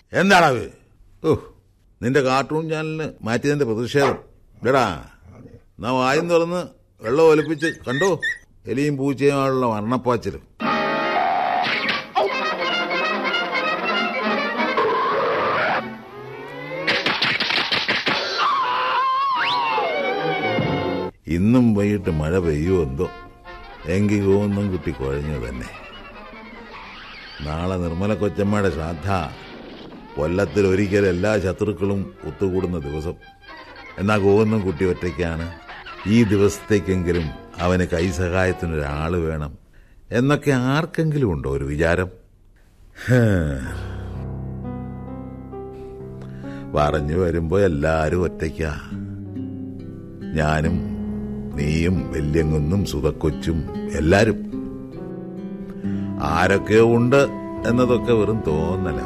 എന്താണത് ഓ നിന്റെ കാർട്ടൂൺ ചാനലിന് മാറ്റിയതിന്റെ പ്രതിഷേധം ഇടടാ നാ വായും തുറന്ന് വെള്ളം ഒലിപ്പിച്ച് കണ്ടോ എലിയും പൂച്ചയുമായുള്ള വർണ്ണപ്പാച്ചിലും ഇന്നും വൈകിട്ട് മഴ പെയ്യുമോ എന്തോ എങ്കിൽ ഒന്നും കുട്ടി കുഴഞ്ഞു തന്നെ നാളെ നിർമ്മല കൊച്ചമ്മയുടെ ശ്രാദ്ധ കൊല്ലത്തിൽ ഒരിക്കൽ എല്ലാ ശത്രുക്കളും ഒത്തുകൂടുന്ന ദിവസം എന്നാ ഗോവെന്നും കുട്ടി ഒറ്റയ്ക്കാണ് ഈ ദിവസത്തേക്കെങ്കിലും അവന് കൈസഹായത്തിനൊരാള് വേണം എന്നൊക്കെ ആർക്കെങ്കിലും ഉണ്ടോ ഒരു വിചാരം ഹേ. പറഞ്ഞു വരുമ്പോ എല്ലാരും ഒറ്റയ്ക്കാ ഞാനും നീയും വല്യങ്ങുന്നും സുതക്കൊച്ചും എല്ലാരും ആരൊക്കെയോ ഉണ്ട് എന്നതൊക്കെ വെറും തോന്നല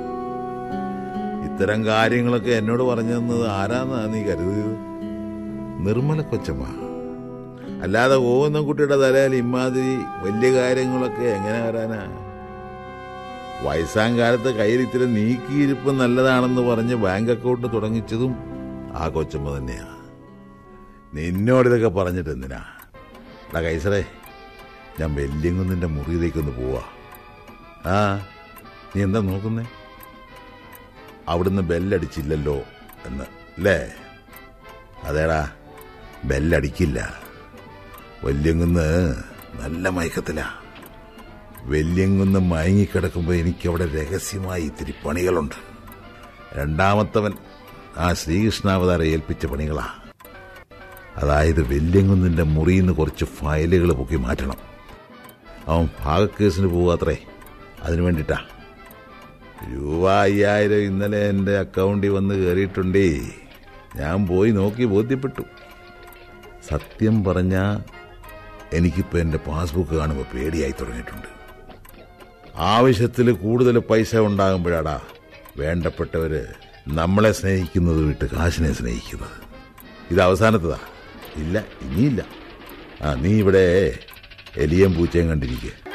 ഇത്തരം കാര്യങ്ങളൊക്കെ എന്നോട് പറഞ്ഞു തന്നത് ആരാന്നാ നീ കരുതിയത് നിർമ്മല കൊച്ചമ്മ അല്ലാതെ ഓന്ന കുട്ടിയുടെ തലയിൽ ഇമാതിരി വലിയ കാര്യങ്ങളൊക്കെ എങ്ങനെ വരാനാ വയസ്സാം കാലത്ത് കയ്യിൽ ഇത്തിരി നീക്കിയിരിപ്പ് നല്ലതാണെന്ന് പറഞ്ഞ് ബാങ്ക് അക്കൗണ്ട് തുടങ്ങിച്ചതും ആ കൊച്ചമ്മ തന്നെയാ നിന്നോട് ഇതൊക്കെ പറഞ്ഞിട്ട് എന്തിനാ എടാ കൈസറേ ഞാൻ വെല്ലിങ്ങുന്നിന്റെ മുറിയിലേക്കൊന്ന് പോവാ ആ നീ എന്താ നോക്കുന്നേ അവിടുന്ന് ബെല്ലടിച്ചില്ലല്ലോ എന്ന് അല്ലേ അതേടാ ബെല്ലടിക്കില്ല വല്യങ്ങുന്ന് നല്ല മയക്കത്തിലാ വല്യങ്ങുന്ന് മയങ്ങിക്കിടക്കുമ്പോൾ എനിക്കവിടെ രഹസ്യമായി ഇത്തിരി പണികളുണ്ട് രണ്ടാമത്തവൻ ആ ശ്രീകൃഷ്ണാവതാരം ഏൽപ്പിച്ച പണികളാ അതായത് വെല്യങ്കുന്നിന്റെ മുറിയിൽ നിന്ന് കുറച്ച് ഫയലുകൾ പൊക്കി മാറ്റണം അവൻ ഭാഗക്കേസിന് പോവാത്രേ അതിനു വേണ്ടിട്ടാ രൂപ അയ്യായിരം ഇന്നലെ എൻ്റെ അക്കൗണ്ടിൽ വന്ന് കയറിയിട്ടുണ്ടേ ഞാൻ പോയി നോക്കി ബോധ്യപ്പെട്ടു സത്യം പറഞ്ഞ എനിക്കിപ്പോൾ എൻ്റെ പാസ്ബുക്ക് കാണുമ്പോൾ പേടിയായി തുടങ്ങിയിട്ടുണ്ട് ആവശ്യത്തിൽ കൂടുതൽ പൈസ ഉണ്ടാകുമ്പോഴാടാ വേണ്ടപ്പെട്ടവര് നമ്മളെ സ്നേഹിക്കുന്നത് വിട്ട് കാശിനെ സ്നേഹിക്കുന്നത് ഇത് അവസാനത്തതാ ഇല്ല ഇനിയില്ല ആ നീ ഇവിടെ എലിയും പൂച്ചയും കണ്ടിരിക്കുക